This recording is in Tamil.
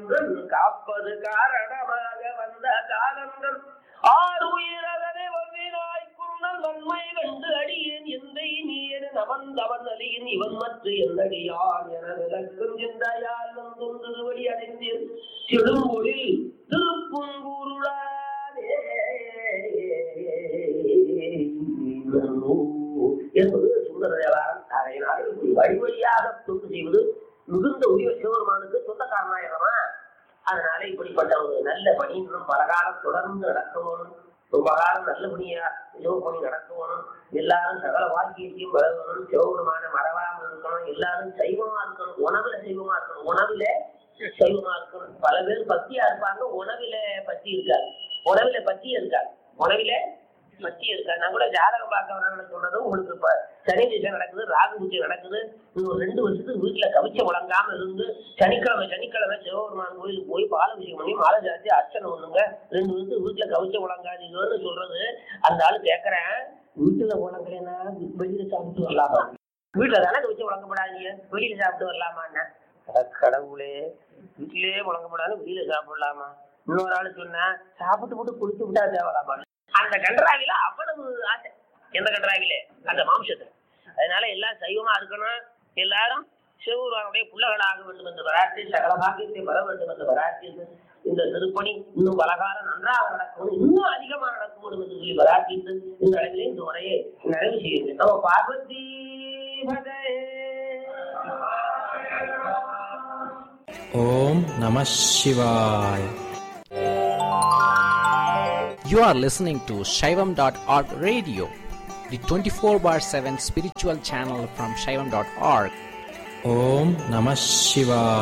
காலங்கள் காப்பது காரணமாக வந்த காலங்கள் ஆறு உயிரகவே வவ்வினாய் குருணல் வன்மை கண்டு அடியேன் எந்தை நீர் அவன் அவன் அலியின் இவன் மற்ற எந்தடியான் என விளக்கும் சிந்தையால் வந்துண்டு வழி அடைந்தேன் செடும்பொழில் திருப்புங்கூருளானே என்பது சுந்தர தேவாரம் அதனால் இப்படி வழி வழியாக தொண்டு செய்வது மிகுந்த உரிய சிவபெருமானுக்கு சொந்தக்காரனாயிரமா அதனால இப்படிப்பட்ட ஒரு நல்ல பணி இன்னும் பல காலம் தொடர்ந்து நடக்கணும் ரொம்ப காலம் நல்ல பணியா சிவபணி நடக்கணும் எல்லாரும் சகல வாக்கியத்தையும் வளரணும் சிவபெருமான மறவாம இருக்கணும் எல்லாரும் சைவமா இருக்கணும் உணவுல சைவமா இருக்கணும் உணவுல சைவமா இருக்கணும் பல பேர் பக்தியா இருப்பாங்க உணவில பத்தி இருக்காது உணவில பத்தி இருக்காது உணவில பத்தி இருக்கா நான் கூட ஜாதகம் பார்க்க வரேன்னு சொன்னது உங்களுக்கு இப்ப சனி திசை நடக்குது ராகு பூஜை நடக்குது இன்னும் ரெண்டு வருஷத்துக்கு வீட்டுல கவிச்ச முழங்காம இருந்து சனிக்கிழமை சனிக்கிழமை சிவபெருமான் கோயிலுக்கு போய் பாலபிஷேகம் பண்ணி மாலை ஜாத்தி அர்ச்சனை பண்ணுங்க ரெண்டு வருஷத்துக்கு வீட்டுல கவிச்ச முழங்காதீங்கன்னு சொல்றது அந்த ஆளு கேக்குறேன் வீட்டுல முழங்கலைன்னா வெளியில சாப்பிட்டு வரலாமா வீட்டுல தானே கவிச்ச முழங்கப்படாதீங்க வெளியில சாப்பிட்டு வரலாமான்னா அட கடவுளே வீட்டிலேயே முழங்கப்படாது வெளியில சாப்பிடலாமா இன்னொரு ஆளு சொன்னா சாப்பிட்டு போட்டு குளிச்சு விட்டா தேவலாமா அந்த கன்றாவில அவ்வளவு ஆசை எந்த கன்றாவில அந்த மாம்சத்துல அதனால எல்லாம் சைவமா இருக்கணும் எல்லாரும் சிவபெருமானுடைய புள்ளகளாக வேண்டும் என்று வராட்டி சகல பாக்கியத்தை வர வேண்டும் என்று வராட்டி இந்த திருப்பணி இன்னும் பலகாலம் நன்றாக நடக்கும் இன்னும் அதிகமா நடக்கும் என்று சொல்லி வராட்டிட்டு இந்த அளவிலே இந்த உரையை நிறைவு செய்யுங்கள் நம்ம Parvati Om Namah Shivaya. You are listening to Shaivam.org radio, the 24 bar 7 spiritual channel from Shaivam.org. Om Namah Shivaya.